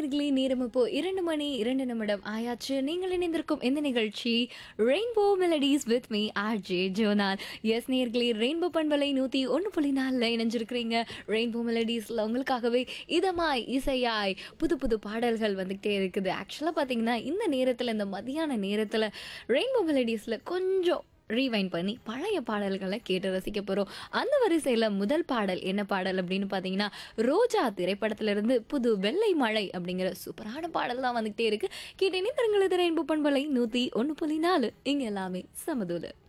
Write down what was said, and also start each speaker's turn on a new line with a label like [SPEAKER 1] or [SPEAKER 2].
[SPEAKER 1] நேர்களே நேரம் இப்போ இரண்டு மணி இரண்டு நிமிடம் ஆயாச்சு நீங்கள் இணைந்திருக்கும் இந்த நிகழ்ச்சி rainbow melodies with me R J ஜோனால் எஸ் நேர்களே ரெயின்போ பண்பலை நூற்றி ஒன்று புள்ளி நாலில் இணைஞ்சிருக்கிறீங்க ரெயின்போ மெலடிஸில் உங்களுக்காகவே இதமாய் இசையாய் புது புது பாடல்கள் வந்துகிட்டே இருக்குது ஆக்சுவலாக பார்த்தீங்கன்னா இந்த நேரத்தில் இந்த மதியான நேரத்தில் ரெயின்போ மெலடிஸில் கொஞ்சம் ரீவைண்ட் பண்ணி பழைய பாடல்களை கேட்டு ரசிக்க போகிறோம் அந்த வரிசையில் முதல் பாடல் என்ன பாடல் அப்படின்னு பார்த்தீங்கன்னா ரோஜா திரைப்படத்திலிருந்து புது வெள்ளை மழை அப்படிங்கிற சூப்பரான பாடல் தான் வந்துகிட்டே இருக்கு கேட்டேனே தரங்களது ரெயின்போ பண்பலை நூற்றி ஒன்று புள்ளி நாலு இங்கே எல்லாமே சமதூல